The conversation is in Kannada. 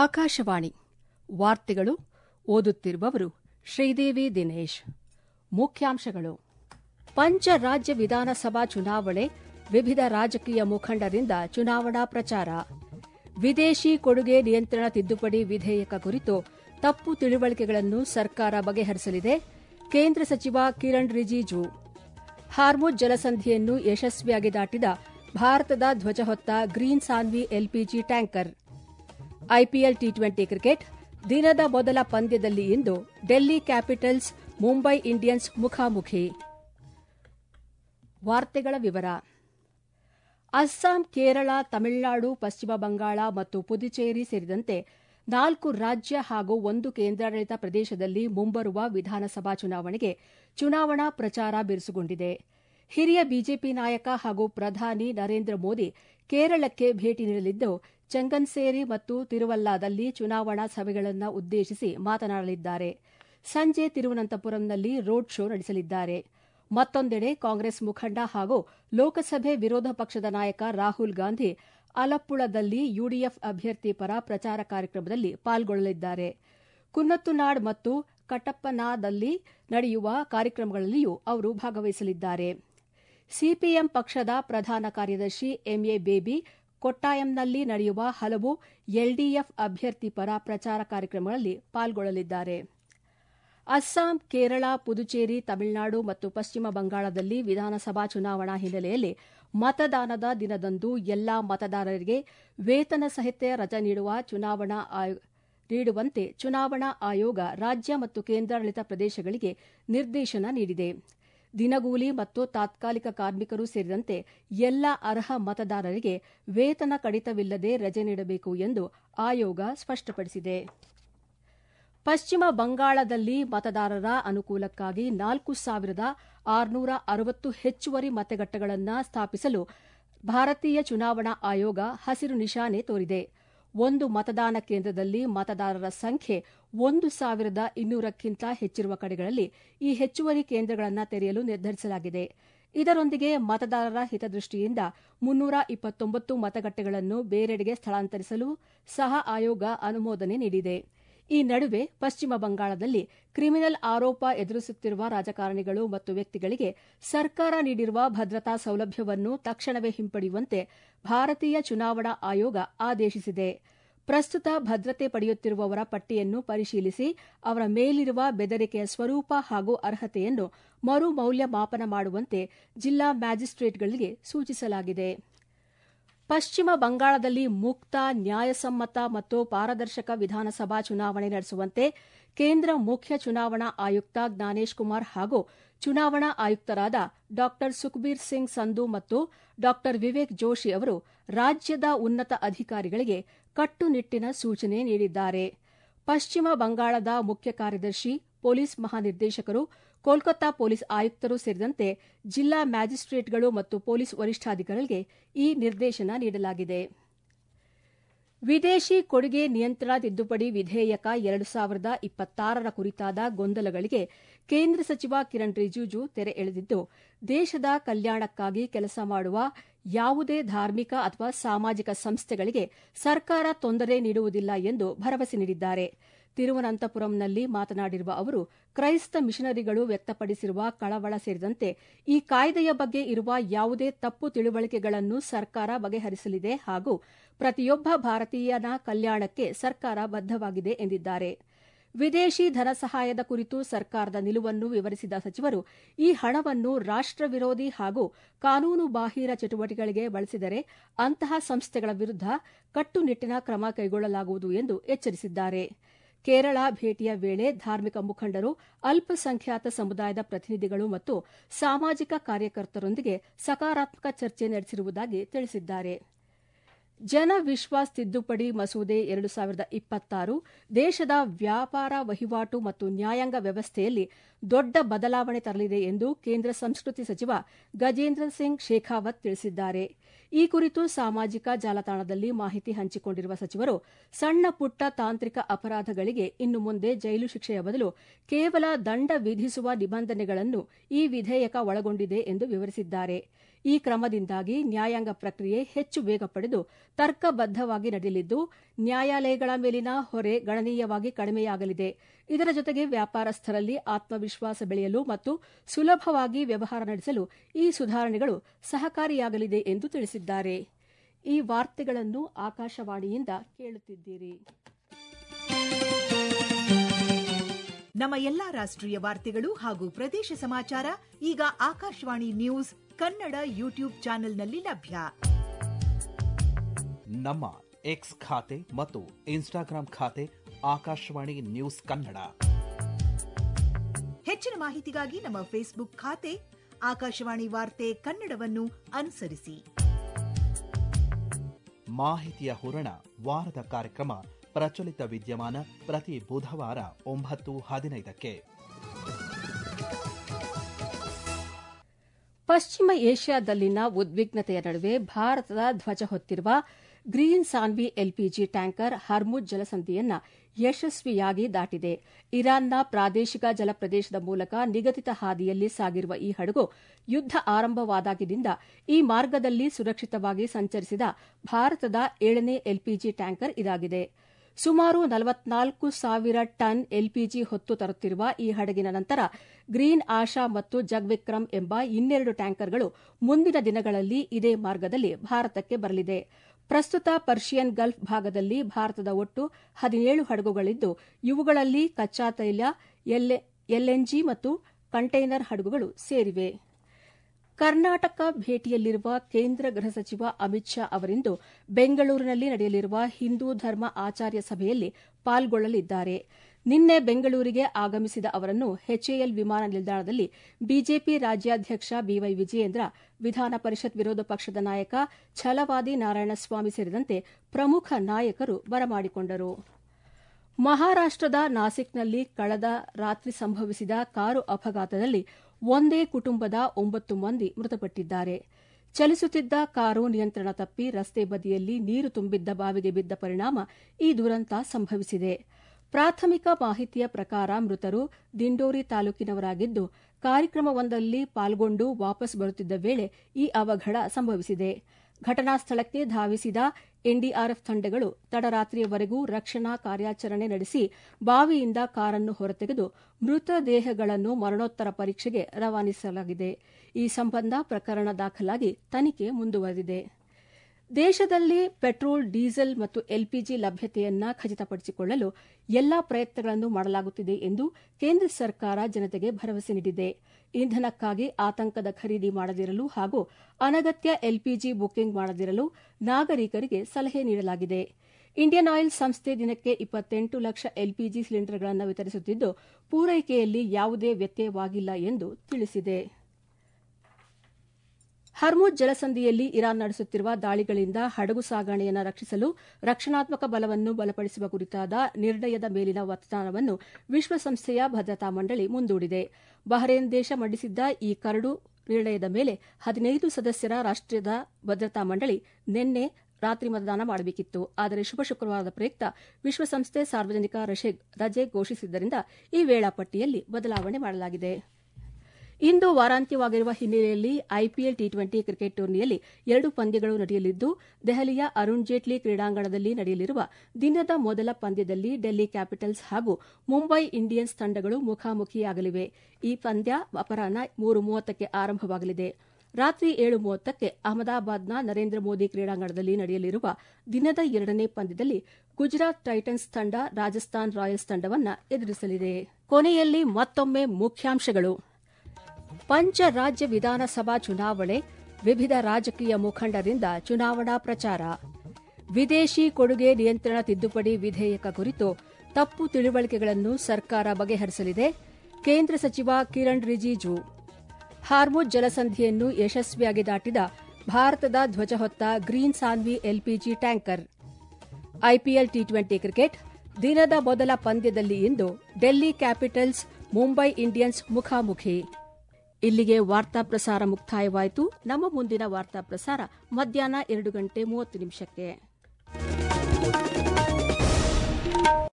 ಆಕಾಶವಾಣಿ ವಾರ್ತೆಗಳು ಓದುತ್ತಿರುವವರು ಶ್ರೀದೇವಿ ದಿನೇಶ್ ಮುಖ್ಯಾಂಶಗಳು ಪಂಚರಾಜ್ಯ ವಿಧಾನಸಭಾ ಚುನಾವಣೆ ವಿವಿಧ ರಾಜಕೀಯ ಮುಖಂಡರಿಂದ ಚುನಾವಣಾ ಪ್ರಚಾರ ವಿದೇಶಿ ಕೊಡುಗೆ ನಿಯಂತ್ರಣ ತಿದ್ದುಪಡಿ ವಿಧೇಯಕ ಕುರಿತು ತಪ್ಪು ತಿಳುವಳಿಕೆಗಳನ್ನು ಸರ್ಕಾರ ಬಗೆಹರಿಸಲಿದೆ ಕೇಂದ್ರ ಸಚಿವ ಕಿರಣ್ ರಿಜಿಜು ಹಾರ್ಮುಜ್ ಜಲಸಂಧಿಯನ್ನು ಯಶಸ್ವಿಯಾಗಿ ದಾಟಿದ ಭಾರತದ ಧ್ವಜ ಹೊತ್ತ Green Sanvi LPG tanker IPL T twenty cricket ದಿನದ ಮೊದಲ ಪಂದ್ಯದಲ್ಲಿ ಇಂದು ಡೆಲ್ಲಿ ಕ್ಯಾಪಿಟಲ್ಸ್ ಮುಂಬೈ ಇಂಡಿಯನ್ಸ್ ಮುಖಾಮುಖಿ ವಾರ್ತೆಗಳ ವಿವರ ಅಸ್ಸಾಂ ಕೇರಳ ತಮಿಳುನಾಡು ಪಶ್ಚಿಮ ಬಂಗಾಳ ಮತ್ತು ಪುದುಚೇರಿ ಸೇರಿದಂತೆ ನಾಲ್ಕು ರಾಜ್ಯ ಹಾಗೂ ಒಂದು ಕೇಂದ್ರಾಡಳಿತ ಪ್ರದೇಶದಲ್ಲಿ ಮುಂಬರುವ ವಿಧಾನಸಭಾ ಚುನಾವಣೆಗೆ ಚುನಾವಣಾ ಪ್ರಚಾರ ಬಿರುಸುಗೊಂಡಿದೆ ಹಿರಿಯ ಬಿಜೆಪಿ ನಾಯಕ ಹಾಗೂ ಪ್ರಧಾನಿ ನರೇಂದ್ರ ಮೋದಿ ಕೇರಳಕ್ಕೆ ಭೇಟಿ ನೀಡಲಿದ್ದು ಚೆಂಗನ್ಸೇರಿ ಮತ್ತು ತಿರುವಲ್ಲಾದಲ್ಲಿ ಚುನಾವಣಾ ಸಭೆಗಳನ್ನು ಉದ್ದೇಶಿಸಿ ಮಾತನಾಡಲಿದ್ದಾರೆ ಸಂಜೆ ತಿರುವನಂತಪುರಂನಲ್ಲಿ ರೋಡ್ ಶೋ ನಡೆಸಲಿದ್ದಾರೆ ಮತ್ತೊಂದೆಡೆ ಕಾಂಗ್ರೆಸ್ ಮುಖಂಡ ಹಾಗೂ ಲೋಕಸಭೆ ವಿರೋಧ ಪಕ್ಷದ ನಾಯಕ ರಾಹುಲ್ ಗಾಂಧಿ ಅಲಪ್ಪುಳದಲ್ಲಿ ಯುಡಿಎಫ್ ಅಭ್ಯರ್ಥಿ ಪರ ಪ್ರಚಾರ ಕಾರ್ಯಕ್ರಮದಲ್ಲಿ ಪಾಲ್ಗೊಳ್ಳಲಿದ್ದಾರೆ ಕುನ್ನತ್ತುನಾಡ್ ಮತ್ತು ಕಟ್ಟಪ್ಪನಾದಲ್ಲಿ ನಡೆಯುವ ಕಾರ್ಯಕ್ರಮಗಳಲ್ಲಿಯೂ ಅವರು ಭಾಗವಹಿಸಲಿದ್ದಾರೆ ಸಿಪಿಎಂ ಪಕ್ಷದ ಪ್ರಧಾನ ಕಾರ್ಯದರ್ಶಿ ಎಂಎ ಬೇಬಿ ಕೊಟ್ಟಾಯಂನಲ್ಲಿ ನಡೆಯುವ ಹಲವು ಎಲ್ಡಿಎಫ್ ಅಭ್ಯರ್ಥಿ ಪರ ಪ್ರಚಾರ ಕಾರ್ಯಕ್ರಮಗಳಲ್ಲಿ ಪಾಲ್ಗೊಳ್ಳಲಿದ್ದಾರೆ ಅಸ್ಸಾಂ ಕೇರಳ ಪುದುಚೇರಿ ತಮಿಳುನಾಡು ಮತ್ತು ಪಶ್ಚಿಮ ಬಂಗಾಳದಲ್ಲಿ ವಿಧಾನಸಭಾ ಚುನಾವಣಾ ಹಿನ್ನೆಲೆಯಲ್ಲಿ ಮತದಾನದ ದಿನದಂದು ಎಲ್ಲಾ ಮತದಾರರಿಗೆ ವೇತನ ಸಹಿತ ರಜೆ ನೀಡುವಂತೆ ಚುನಾವಣಾ ಆಯೋಗ ರಾಜ್ಯ ಮತ್ತು ಕೇಂದ್ರಾಡಳಿತ ಪ್ರದೇಶಗಳಿಗೆ ನಿರ್ದೇಶನ ನೀಡಿದೆ ದಿನಗೂಲಿ ಮತ್ತು ತಾತ್ಕಾಲಿಕ ಕಾರ್ಮಿಕರು ಸೇರಿದಂತೆ ಎಲ್ಲ ಅರ್ಹ ಮತದಾರರಿಗೆ ವೇತನ ಕಡಿತವಿಲ್ಲದೆ ರಜೆ ನೀಡಬೇಕು ಎಂದು ಆಯೋಗ ಸ್ಪಷ್ಟಪಡಿಸಿದೆ ಪಶ್ಚಿಮ ಬಂಗಾಳದಲ್ಲಿ ಮತದಾರರ ಅನುಕೂಲಕ್ಕಾಗಿ ನಾಲ್ಕು ಸಾವಿರದ ಆರುನೂರ ಅರವತ್ತು ಹೆಚ್ಚುವರಿ ಮತಗಟ್ಟೆಗಳನ್ನು ಸ್ಥಾಪಿಸಲು ಭಾರತೀಯ ಚುನಾವಣಾ ಆಯೋಗ ಹಸಿರು ನಿಶಾನೆ ತೋರಿದೆ ಒಂದು ಮತದಾನ ಕೇಂದ್ರದಲ್ಲಿ ಮತದಾರರ ಸಂಖ್ಯೆ ಒಂದು ಸಾವಿರದ ಇನ್ನೂರಕ್ಕಿಂತ ಹೆಚ್ಚಿರುವ ಕಡೆಗಳಲ್ಲಿ ಈ ಹೆಚ್ಚುವರಿ ಕೇಂದ್ರಗಳನ್ನು ತೆರೆಯಲು ನಿರ್ಧರಿಸಲಾಗಿದೆ ಇದರೊಂದಿಗೆ ಮತದಾರರ ಹಿತದೃಷ್ಟಿಯಿಂದ ಮುನ್ನೂರ ಇಪ್ಪತ್ತೊಂಬತ್ತು ಮತಗಟ್ಟೆಗಳನ್ನು ಬೇರೆಡೆಗೆ ಸ್ಥಳಾಂತರಿಸಲು ಸಹ ಆಯೋಗ ಅನುಮೋದನೆ ನೀಡಿದೆ ಈ ನಡುವೆ ಪಶ್ಚಿಮ ಬಂಗಾಳದಲ್ಲಿ ಕ್ರಿಮಿನಲ್ ಆರೋಪ ಎದುರಿಸುತ್ತಿರುವ ರಾಜಕಾರಣಿಗಳು ಮತ್ತು ವ್ಯಕ್ತಿಗಳಿಗೆ ಸರ್ಕಾರ ನೀಡಿರುವ ಭದ್ರತಾ ಸೌಲಭ್ಯವನ್ನು ತಕ್ಷಣವೇ ಹಿಂಪಡೆಯುವಂತೆ ಭಾರತೀಯ ಚುನಾವಣಾ ಆಯೋಗ ಆದೇಶಿಸಿದೆ ಪ್ರಸ್ತುತ ಭದ್ರತೆ ಪಡೆಯುತ್ತಿರುವವರ ಪಟ್ಟಿಯನ್ನು ಪರಿಶೀಲಿಸಿ ಅವರ ಮೇಲಿರುವ ಬೆದರಿಕೆಯ ಸ್ವರೂಪ ಹಾಗೂ ಅರ್ಹತೆಯನ್ನು ಮರು ಮೌಲ್ಯಮಾಪನ ಮಾಡುವಂತೆ ಜಿಲ್ಲಾ ಮ್ಯಾಜಿಸ್ಟ್ರೇಟ್ಗಳಿಗೆ ಸೂಚಿಸಲಾಗಿದೆ ಪಶ್ಚಿಮ ಬಂಗಾಳದಲ್ಲಿ ಮುಕ್ತ ನ್ಯಾಯಸಮ್ಮತ ಮತ್ತು ಪಾರದರ್ಶಕ ವಿಧಾನಸಭಾ ಚುನಾವಣೆ ನಡೆಸುವಂತೆ ಕೇಂದ್ರ ಮುಖ್ಯ ಚುನಾವಣಾ ಆಯುಕ್ತ ಜ್ಞಾನೇಶ್ ಕುಮಾರ್ ಹಾಗೂ ಚುನಾವಣಾ ಆಯುಕ್ತರಾದ ಡಾ ಸುಖ್ಬೀರ್ ಸಿಂಗ್ ಸಂಧು ಮತ್ತು ಡಾ ವಿವೇಕ್ ಜೋಶಿ ಅವರು ರಾಜ್ಯದ ಉನ್ನತ ಅಧಿಕಾರಿಗಳಿಗೆ ಕಟ್ಟುನಿಟ್ಟಿನ ಸೂಚನೆ ನೀಡಿದ್ದಾರೆ ಪಶ್ಚಿಮ ಬಂಗಾಳದ ಮುಖ್ಯ ಕಾರ್ಯದರ್ಶಿ ಪೊಲೀಸ್ ಮಹಾನಿರ್ದೇಶಕರು ಕೋಲ್ಕತ್ತಾ ಪೊಲೀಸ್ ಆಯುಕ್ತರು ಸೇರಿದಂತೆ ಜಿಲ್ಲಾ ಮ್ಯಾಜಿಸ್ಟ್ರೇಟ್ಗಳು ಮತ್ತು ಪೊಲೀಸ್ ವರಿಷ್ಠಾಧಿಕಾರಿಗಳಿಗೆ ಈ ನಿರ್ದೇಶನ ನೀಡಲಾಗಿದೆ ವಿದೇಶಿ ಕೊಡುಗೆ ನಿಯಂತ್ರಣ ತಿದ್ದುಪಡಿ ವಿಧೇಯಕ ಎರಡು ಸಾವಿರದ ಇಪ್ಪತ್ತಾರರ ಕುರಿತಾದ ಗೊಂದಲಗಳಿಗೆ ಕೇಂದ್ರ ಸಚಿವ ಕಿರಣ್ ರಿಜಿಜು ತೆರೆ ಎಳೆದಿದ್ದು ದೇಶದ ಕಲ್ಯಾಣಕ್ಕಾಗಿ ಕೆಲಸ ಮಾಡುವ ಯಾವುದೇ ಧಾರ್ಮಿಕ ಅಥವಾ ಸಾಮಾಜಿಕ ಸಂಸ್ಥೆಗಳಿಗೆ ಸರ್ಕಾರ ತೊಂದರೆ ನೀಡುವುದಿಲ್ಲ ಎಂದು ಭರವಸೆ ನೀಡಿದ್ದಾರೆ ತಿರುವನಂತಪುರಂನಲ್ಲಿ ಮಾತನಾಡಿರುವ ಅವರು ಕ್ರೈಸ್ತ ಮಿಷನರಿಗಳು ವ್ಯಕ್ತಪಡಿಸಿರುವ ಕಳವಳ ಸೇರಿದಂತೆ ಈ ಕಾಯ್ದೆಯ ಬಗ್ಗೆ ಇರುವ ಯಾವುದೇ ತಪ್ಪು ತಿಳುವಳಿಕೆಗಳನ್ನು ಸರ್ಕಾರ ಬಗೆಹರಿಸಲಿದೆ ಹಾಗೂ ಪ್ರತಿಯೊಬ್ಬ ಭಾರತೀಯನ ಕಲ್ಯಾಣಕ್ಕೆ ಸರ್ಕಾರ ಬದ್ದವಾಗಿದೆ ಎಂದಿದ್ದಾರೆ ವಿದೇಶಿ ಧನ ಸಹಾಯದ ಕುರಿತು ಸರ್ಕಾರದ ನಿಲುವನ್ನು ವಿವರಿಸಿದ ಸಚಿವರು ಈ ಹಣವನ್ನು ರಾಷ್ಟ ವಿರೋಧಿ ಹಾಗೂ ಕಾನೂನು ಬಾಹಿರ ಚಟುವಟಿಕೆಗಳಿಗೆ ಬಳಸಿದರೆ ಅಂತಹ ಸಂಸ್ಥೆಗಳ ವಿರುದ್ಧ ಕಟ್ಟುನಿಟ್ಟಿನ ಕ್ರಮ ಕೈಗೊಳ್ಳಲಾಗುವುದು ಎಂದು ಎಚ್ಚರಿಸಿದ್ದಾರೆ ಕೇರಳ ಭೇಟಿಯ ವೇಳೆ ಧಾರ್ಮಿಕ ಮುಖಂಡರು ಅಲ್ಪಸಂಖ್ಯಾತ ಸಮುದಾಯದ ಪ್ರತಿನಿಧಿಗಳು ಮತ್ತು ಸಾಮಾಜಿಕ ಕಾರ್ಯಕರ್ತರೊಂದಿಗೆ ಸಕಾರಾತ್ಮಕ ಚರ್ಚೆ ನಡೆಸಿರುವುದಾಗಿ ತಿಳಿಸಿದ್ದಾರೆ ಜನ ವಿಶ್ವಾಸ್ ತಿದ್ದುಪಡಿ ಮಸೂದೆ ಎರಡು ಸಾವಿರದ ಇಪ್ಪತ್ತಾರು ದೇಶದ ವ್ಯಾಪಾರ ವಹಿವಾಟು ಮತ್ತು ನ್ಯಾಯಾಂಗ ವ್ಯವಸ್ಥೆಯಲ್ಲಿ ದೊಡ್ಡ ಬದಲಾವಣೆ ತರಲಿದೆ ಎಂದು ಕೇಂದ್ರ ಸಂಸ್ಕೃತಿ ಸಚಿವ ಗಜೇಂದ್ರ ಸಿಂಗ್ ಶೇಖಾವತ್ ತಿಳಿಸಿದ್ದಾರೆ ಈ ಕುರಿತು ಸಾಮಾಜಿಕ ಜಾಲತಾಣದಲ್ಲಿ ಮಾಹಿತಿ ಹಂಚಿಕೊಂಡಿರುವ ಸಚಿವರು ಸಣ್ಣ ಪುಟ್ಟ ತಾಂತ್ರಿಕ ಅಪರಾಧಗಳಿಗೆ ಇನ್ನು ಮುಂದೆ ಜೈಲು ಶಿಕ್ಷೆಯ ಬದಲು ಕೇವಲ ದಂಡ ವಿಧಿಸುವ ನಿಬಂಧನೆಗಳನ್ನು ಈ ವಿಧೇಯಕ ಒಳಗೊಂಡಿದೆ ಎಂದು ವಿವರಿಸಿದ್ದಾರೆ ಈ ಕ್ರಮದಿಂದಾಗಿ ನ್ಯಾಯಾಂಗ ಪ್ರಕ್ರಿಯೆ ಹೆಚ್ಚು ವೇಗ ಪಡೆದು ತರ್ಕಬದ್ದವಾಗಿ ನಡೆಯಲಿದ್ದು ನ್ಯಾಯಾಲಯಗಳ ಮೇಲಿನ ಹೊರೆ ಗಣನೀಯವಾಗಿ ಕಡಿಮೆಯಾಗಲಿದೆ ಇದರ ಜೊತೆಗೆ ವ್ಯಾಪಾರಸ್ಥರಲ್ಲಿ ಆತ್ಮವಿಶ್ವಾಸ ಬೆಳೆಯಲು ಮತ್ತು ಸುಲಭವಾಗಿ ವ್ಯವಹಾರ ನಡೆಸಲು ಈ ಸುಧಾರಣೆಗಳು ಸಹಕಾರಿಯಾಗಲಿದೆ ಎಂದು ತಿಳಿಸಿದ್ದಾರೆ ಈ ವಾರ್ತೆಗಳನ್ನು ಆಕಾಶವಾಣಿಯಿಂದ ಕೇಳುತ್ತಿದ್ದೀರಿ ನಮ್ಮ ಎಲ್ಲಾ ರಾಷ್ಟ್ರೀಯ ವಾರ್ತೆಗಳು ಹಾಗೂ ಪ್ರದೇಶ ಸಮಾಚಾರ ಈಗ ಆಕಾಶವಾಣಿ ನ್ಯೂಸ್ ಕನ್ನಡ ಯೂಟ್ಯೂಬ್ ಚಾನೆಲ್ನಲ್ಲಿ ಲಭ್ಯ ನಮ್ಮ ಎಕ್ಸ್ ಖಾತೆ ಮತ್ತು ಇನ್ಸ್ಟಾಗ್ರಾಂ ಖಾತೆ ಆಕಾಶವಾಣಿ ನ್ಯೂಸ್ ಕನ್ನಡ ಹೆಚ್ಚಿನ ಮಾಹಿತಿಗಾಗಿ ನಮ್ಮ ಫೇಸ್ಬುಕ್ ಖಾತೆ ಆಕಾಶವಾಣಿ ವಾರ್ತೆ ಕನ್ನಡವನ್ನು ಅನುಸರಿಸಿ ಮಾಹಿತಿಯ ಹೂರಣ ವಾರದ ಕಾರ್ಯಕ್ರಮ ಪ್ರಚಲಿತ ವಿದ್ಯಮಾನ ಪ್ರತಿ ಬುಧವಾರ ಒಂಬತ್ತು ಹದಿನೈದಕ್ಕೆ ಪಶ್ಚಿಮ ಏಷ್ಯಾದಲ್ಲಿನ ಉದ್ವಿಗ್ನತೆಯ ನಡುವೆ ಭಾರತದ ಧ್ವಜ ಹೊತ್ತಿರುವ Green Sanvi LPG tanker Hormuz ಜಲಸಂಧಿಯನ್ನ ಯಶಸ್ವಿಯಾಗಿ ದಾಟಿದೆ ಇರಾನ್ನ ಪ್ರಾದೇಶಿಕ ಜಲಪ್ರದೇಶದ ಮೂಲಕ ನಿಗದಿತ ಹಾದಿಯಲ್ಲಿ ಸಾಗಿರುವ ಈ ಹಡಗು ಯುದ್ದ ಆರಂಭವಾದಾಗಿನಿಂದ ಈ ಮಾರ್ಗದಲ್ಲಿ ಸುರಕ್ಷಿತವಾಗಿ ಸಂಚರಿಸಿದ ಭಾರತದ ಏಳನೇ ಎಲ್ಪಿಜಿ ಟ್ಯಾಂಕರ್ ಇದಾಗಿದೆ ಸುಮಾರು ನಲವತ್ನಾಲ್ಕು ಸಾವಿರ ಟನ್ ಎಲ್ಪಿಜಿ ಹೊತ್ತು ತರುತ್ತಿರುವ ಈ ಹಡಗಿನ ನಂತರ ಗ್ರೀನ್ ಆಶಾ ಮತ್ತು ಜಗ್ವಿಕ್ರಮ್ ಎಂಬ ಇನ್ನೆರಡು ಟ್ಯಾಂಕರ್ಗಳು ಮುಂದಿನ ದಿನಗಳಲ್ಲಿ ಇದೇ ಮಾರ್ಗದಲ್ಲಿ ಭಾರತಕ್ಕೆ ಬರಲಿದೆ ಪ್ರಸ್ತುತ ಪರ್ಷಿಯನ್ ಗಲ್ಫ್ ಭಾಗದಲ್ಲಿ ಭಾರತದ ಒಟ್ಟು ಹದಿನೇಳು ಹಡಗುಗಳಿದ್ದು ಇವುಗಳಲ್ಲಿ ಕಚ್ಚಾ ತೈಲ ಎಲ್ಎನ್ಜಿ ಮತ್ತು ಕಂಟೈನರ್ ಹಡಗುಗಳು ಸೇರಿವೆ ಕರ್ನಾಟಕ ಭೇಟಿಯಲ್ಲಿರುವ ಕೇಂದ್ರ ಗೃಹ ಸಚಿವ ಅಮಿತ್ ಶಾ ಅವರಿಂದು ಬೆಂಗಳೂರಿನಲ್ಲಿ ನಡೆಯಲಿರುವ ಹಿಂದೂ ಧರ್ಮ ಆಚಾರ್ಯ ಸಭೆಯಲ್ಲಿ ಪಾಲ್ಗೊಳ್ಳಲಿದ್ದಾರೆ ನಿನ್ನೆ ಬೆಂಗಳೂರಿಗೆ ಆಗಮಿಸಿದ ಅವರನ್ನು ಎಚ್ಎಎಲ್ ವಿಮಾನ ನಿಲ್ದಾಣದಲ್ಲಿ ಬಿಜೆಪಿ ರಾಜ್ಯಾಧ್ಯಕ್ಷ ಬಿವೈ ವಿಜಯೇಂದ್ರ ವಿಧಾನ ಪರಿಷತ್ ವಿರೋಧ ಪಕ್ಷದ ನಾಯಕ ಛಲವಾದಿ ನಾರಾಯಣಸ್ವಾಮಿ ಸೇರಿದಂತೆ ಪ್ರಮುಖ ನಾಯಕರು ಬರಮಾಡಿಕೊಂಡರು ಮಹಾರಾಷ್ಟದ ನಾಸಿಕ್ನಲ್ಲಿ ಕಳೆದ ರಾತ್ರಿ ಸಂಭವಿಸಿದ ಕಾರು ಅಪಘಾತದಲ್ಲಿ ಒಂದೇ ಕುಟುಂಬದ ಒಂಬತ್ತು ಮಂದಿ ಮೃತಪಟ್ಟಿದ್ದಾರೆ ಚಲಿಸುತ್ತಿದ್ದ ಕಾರು ನಿಯಂತ್ರಣ ತಪ್ಪಿ ರಸ್ತೆ ಬದಿಯಲ್ಲಿ ನೀರು ತುಂಬಿದ್ದ ಬಾವಿಗೆ ಬಿದ್ದ ಪರಿಣಾಮ ಈ ದುರಂತ ಸಂಭವಿಸಿದೆ ಪ್ರಾಥಮಿಕ ಮಾಹಿತಿಯ ಪ್ರಕಾರ ಮೃತರು ದಿಂಡೋರಿ ತಾಲೂಕಿನವರಾಗಿದ್ದು ಕಾರ್ಯಕ್ರಮವೊಂದರಲ್ಲಿ ಪಾಲ್ಗೊಂಡು ವಾಪಸ್ ಬರುತ್ತಿದ್ದ ವೇಳೆ ಈ ಅವಘಡ ಸಂಭವಿಸಿದೆ ಘಟನಾ ಸ್ಥಳಕ್ಕೆ ಧಾವಿಸಿದ ಎನ್ಡಿಆರ್ಎಫ್ ತಂಡಗಳು ತಡರಾತ್ರಿಯವರೆಗೂ ರಕ್ಷಣಾ ಕಾರ್ಯಾಚರಣೆ ನಡೆಸಿ ಬಾವಿಯಿಂದ ಕಾರನ್ನು ಹೊರತೆಗೆದು ಮೃತದೇಹಗಳನ್ನು ಮರಣೋತ್ತರ ಪರೀಕ್ಷೆಗೆ ರವಾನಿಸಲಾಗಿದೆ ಈ ಸಂಬಂಧ ಪ್ರಕರಣ ದಾಖಲಾಗಿ ತನಿಖೆ ಮುಂದುವರೆದಿದೆ ದೇಶದಲ್ಲಿ ಪೆಟ್ರೋಲ್ ಡೀಸೆಲ್ ಮತ್ತು ಎಲ್ಪಿಜಿ ಲಭ್ಯತೆಯನ್ನ ಖಚಿತಪಡಿಸಿಕೊಳ್ಳಲು ಎಲ್ಲಾ ಪ್ರಯತ್ನಗಳನ್ನು ಮಾಡಲಾಗುತ್ತಿದೆ ಎಂದು ಕೇಂದ್ರ ಸರ್ಕಾರ ಜನತೆಗೆ ಭರವಸೆ ನೀಡಿದೆ ಇಂಧನಕ್ಕಾಗಿ ಆತಂಕದ ಖರೀದಿ ಮಾಡದಿರಲು ಹಾಗೂ ಅನಗತ್ಯ ಎಲ್ಪಿಜಿ ಬುಕಿಂಗ್ ಮಾಡದಿರಲು ನಾಗರಿಕರಿಗೆ ಸಲಹೆ ನೀಡಲಾಗಿದೆ ಇಂಡಿಯನ್ ಆಯಿಲ್ ಸಂಸ್ಥೆ ದಿನಕ್ಕೆ ಇಪ್ಪತ್ತೆಂಟು ಲಕ್ಷ ಎಲ್ಪಿಜಿ ಸಿಲಿಂಡರ್ಗಳನ್ನು ವಿತರಿಸುತ್ತಿದ್ದು ಪೂರೈಕೆಯಲ್ಲಿ ಯಾವುದೇ ವ್ಯತ್ಯಯವಾಗಿಲ್ಲ ಎಂದು ತಿಳಿಸಿದೆ ಹರ್ಮುಜ್ ಜಲಸಂಧಿಯಲ್ಲಿ ಇರಾನ್ ನಡೆಸುತ್ತಿರುವ ದಾಳಿಗಳಿಂದ ಹಡಗು ಸಾಗಣೆಯನ್ನು ರಕ್ಷಿಸಲು ರಕ್ಷಣಾತ್ಮಕ ಬಲವನ್ನು ಬಲಪಡಿಸುವ ಕುರಿತಾದ ನಿರ್ಣಯದ ಮೇಲಿನ ಒತ್ತಡವನ್ನು ವಿಶ್ವಸಂಸ್ಥೆಯ ಭದ್ರತಾ ಮಂಡಳಿ ಮುಂದೂಡಿದೆ ಬಹರೇನ್ ದೇಶ ಮಂಡಿಸಿದ್ದ ಈ ಕರಡು ನಿರ್ಣಯದ ಮೇಲೆ ಹದಿನೈದು ಸದಸ್ಯರ ರಾಷ್ಟದ ಭದ್ರತಾ ಮಂಡಳಿ ನಿನ್ನೆ ರಾತ್ರಿ ಮತದಾನ ಮಾಡಬೇಕಿತ್ತು ಆದರೆ ಶುಭ ಶುಕ್ರವಾರದ ಪ್ರಯುಕ್ತ ವಿಶ್ವಸಂಸ್ಥೆ ಸಾರ್ವಜನಿಕ ರಜೆ ಘೋಷಿಸಿದ್ದರಿಂದ ಈ ವೇಳಾಪಟ್ಟಿಯಲ್ಲಿ ಬದಲಾವಣೆ ಮಾಡಲಾಗಿದೆ ಇಂದು ವಾರಾಂತ್ಯವಾಗಿರುವ ಹಿನ್ನೆಲೆಯಲ್ಲಿ ಐಪಿಎಲ್ ಟಿ ಟ್ವೆಂಟಿ ಕ್ರಿಕೆಟ್ ಟೂರ್ನಿಯಲ್ಲಿ ಎರಡು ಪಂದ್ಯಗಳು ನಡೆಯಲಿದ್ದು ದೆಹಲಿಯ ಅರುಣ್ ಜೇಟ್ಲಿ ಕ್ರೀಡಾಂಗಣದಲ್ಲಿ ನಡೆಯಲಿರುವ ದಿನದ ಮೊದಲ ಪಂದ್ಯದಲ್ಲಿ ಡೆಲ್ಲಿ ಕ್ಯಾಪಿಟಲ್ಸ್ ಹಾಗೂ ಮುಂಬೈ ಇಂಡಿಯನ್ಸ್ ತಂಡಗಳು ಮುಖಾಮುಖಿಯಾಗಲಿವೆ ಈ ಪಂದ್ಯ ಅಪರಾಹ್ನ ಮೂರು ಮೂವತ್ತಕ್ಕೆ ಆರಂಭವಾಗಲಿದೆ ರಾತ್ರಿ ಏಳು ಮೂವತ್ತಕ್ಕೆ ಅಹಮದಾಬಾದ್ನ ನರೇಂದ್ರ ಮೋದಿ ಕ್ರೀಡಾಂಗಣದಲ್ಲಿ ನಡೆಯಲಿರುವ ದಿನದ ಎರಡನೇ ಪಂದ್ಯದಲ್ಲಿ ಗುಜರಾತ್ ಟೈಟನ್ಸ್ ತಂಡ ರಾಜಸ್ಥಾನ್ ರಾಯಲ್ಸ್ ತಂಡವನ್ನು ಎದುರಿಸಲಿದೆ ಕೊನೆಯಲ್ಲಿ ಮತ್ತೊಮ್ಮೆ ಮುಖ್ಯಾಂಶಗಳು ಪಂಚ ರಾಜ್ಯ ವಿಧಾನಸಭಾ ಚುನಾವಣೆ ವಿವಿಧ ರಾಜಕೀಯ ಮುಖಂಡರಿಂದ ಚುನಾವಣಾ ಪ್ರಚಾರ ವಿದೇಶಿ ಕೊಡುಗೆ ನಿಯಂತ್ರಣ ತಿದ್ದುಪಡಿ ವಿಧೇಯಕ ಕುರಿತು ತಪ್ಪು ತಿಳುವಳಿಕೆಗಳನ್ನು ಸರ್ಕಾರ ಬಗೆಹರಿಸಲಿದೆ ಕೇಂದ್ರ ಸಚಿವ ಕಿರಣ್ ರಿಜಿಜು ಹಾರ್ಮುಜ್ ಜಲಸಂಧಿಯನ್ನು ಯಶಸ್ವಿಯಾಗಿ ದಾಟಿದ ಭಾರತದ ಧ್ವಜ ಹೊತ್ತ Green Sanvi LPG tanker IPL T twenty cricket ದಿನದ ಮೊದಲ ಪಂದ್ಯದಲ್ಲಿ ಇಂದು ಡೆಲ್ಲಿ ಕ್ಯಾಪಿಟಲ್ಸ್ ಮುಂಬೈ ಇಂಡಿಯನ್ಸ್ ಮುಖಾಮುಖಿ ಇಲ್ಲಿಗೆ ವಾರ್ತಾ ಪ್ರಸಾರ ಮುಕ್ತಾಯವಾಯಿತು ನಮ್ಮ ಮುಂದಿನ ವಾರ್ತಾ ಪ್ರಸಾರ ಮಧ್ಯಾಹ್ನ ಎರಡು ಗಂಟೆ ಮೂವತ್ತು ನಿಮಿಷಕ್ಕೆ